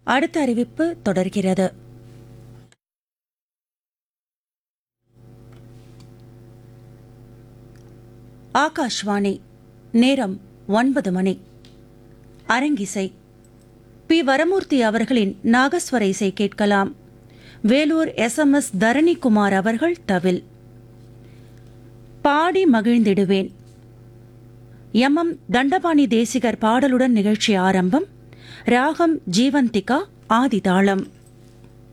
அடுத்த அறிவிப்பு தொடர்கிறது ஆகாஷ்வாணி நேரம் ஒன்பது மணி அரங்கிசை பி வரமூர்த்தி அவர்களின் நாகஸ்வர இசை கேட்கலாம் Vellore S M S Dharanikumar அவர்கள் தவில் பாடி மகிழ்ந்திடுவேன் எம் எம் தண்டபாணி தேசிகர் பாடலுடன் நிகழ்ச்சி ஆரம்பம் ராகம் ஜீவந்திகா ஆதிதாளம்